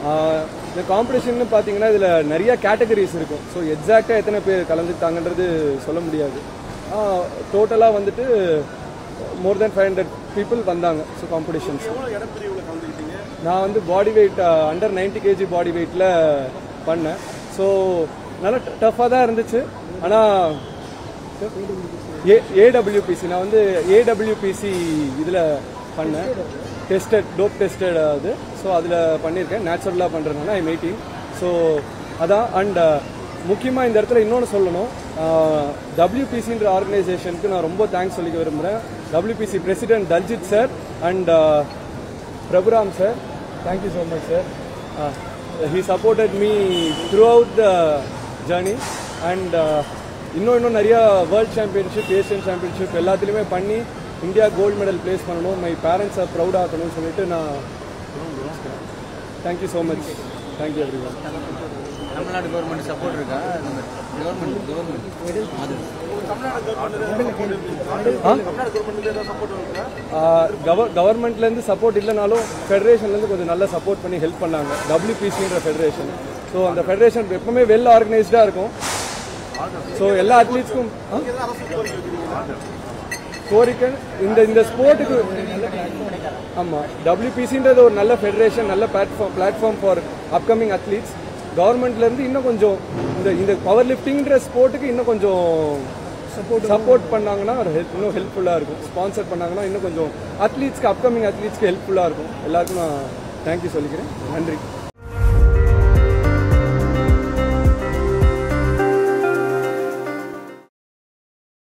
ஆஹ் இந்த காம்படிஷன் பார்த்தீங்கன்னா இதில் நிறைய கேட்டகரிஸ் இருக்கும் ஸோ எக்ஸாக்டாக எத்தனை பேர் கலந்துட்டாங்கன்றது சொல்ல முடியாது டோட்டலாக வந்துட்டு more then five hundred people வந்தாங்க ஸோ காம்படிஷன்ஸ் நான் வந்து body weight under 90 KG body வெயிட்டில் பண்ணேன் ஸோ நல்லா டஃப்பாக தான் இருந்துச்சு ஆனால் ஏ ஏடபிள்யூபிசி நான் வந்து ஏடபிள்யூபிசி இதில் பண்ணேன் டெஸ்டட் டோப் டெஸ்டட் அது ஸோ அதில் பண்ணியிருக்கேன் நேச்சுரலாக பண்ணுறதுனால ஐ எயிட்டீன் ஸோ அதான் அண்ட் முக்கியமாக இந்த இடத்துல இன்னொன்று சொல்லணும் டபிள்யூபிசின்ற ஆர்கனைசேஷனுக்கு நான் ரொம்ப தேங்க்ஸ் சொல்லிக்க விரும்புகிறேன் WBC president Daljit sir and Prabhuram sir thank you so much sir he supported me throughout the journey and இன்னும் இன்னும் நிறைய வேர்ல்ட் சாம்பியன்ஷிப் ஏஷியன் சாம்பியன்ஷிப் எல்லாத்துலேயுமே பண்ணி இந்தியா கோல்டு மெடல் ப்ளேஸ் பண்ணணும் மை பேரண்ட்ஸை ப்ரௌட் ஆக்கணும்னு சொல்லிட்டு நான் thank you so much thank you everyone Tamil Nadu government support இருக்கா கவர்மெண்ட் கவர்மெண்ட் அது கவர்மெண்ட்லேருந்து சப்போர்ட் இல்லைனாலும் ஃபெடரேஷன்லேருந்து கொஞ்சம் நல்லா சப்போர்ட் பண்ணி ஹெல்ப் பண்ணாங்க டபிள்யூபிசின்ற ஃபெடரேஷன் ஸோ அந்த ஃபெடரேஷன் எப்பவுமே வெல் ஆர்கனைஸ்டாக இருக்கும் ஸோ எல்லா அத்லீட்ஸ்க்கும் கோரிக்கை இந்த இந்த ஸ்போர்ட்டுக்கு ஆமாம் டபிள்யூபிசின்றது ஒரு நல்ல ஃபெடரேஷன் நல்ல platform platform for upcoming athletes கவர்மெண்ட்லேருந்து இன்னும் கொஞ்சம் இந்த இந்த பவர் லிஃப்டிங்ன்ற ஸ்போர்ட்டுக்கு இன்னும் கொஞ்சம் சப்போர்ட் சப்போர்ட் பண்ணாங்கன்னா ஒரு ஹெல்ப் இன்னும் ஹெல்ப்ஃபுல்லாக இருக்கும் ஸ்பான்சர் பண்ணாங்கன்னா இன்னும் கொஞ்சம் அத்லீட்ஸ்க்கு அப்கமிங் அத்லீட்ஸ்க்கு ஹெல்ப்ஃபுல்லாக இருக்கும் எல்லாருக்கும் நான் தேங்க்யூ சொல்லிக்கிறேன் நன்றி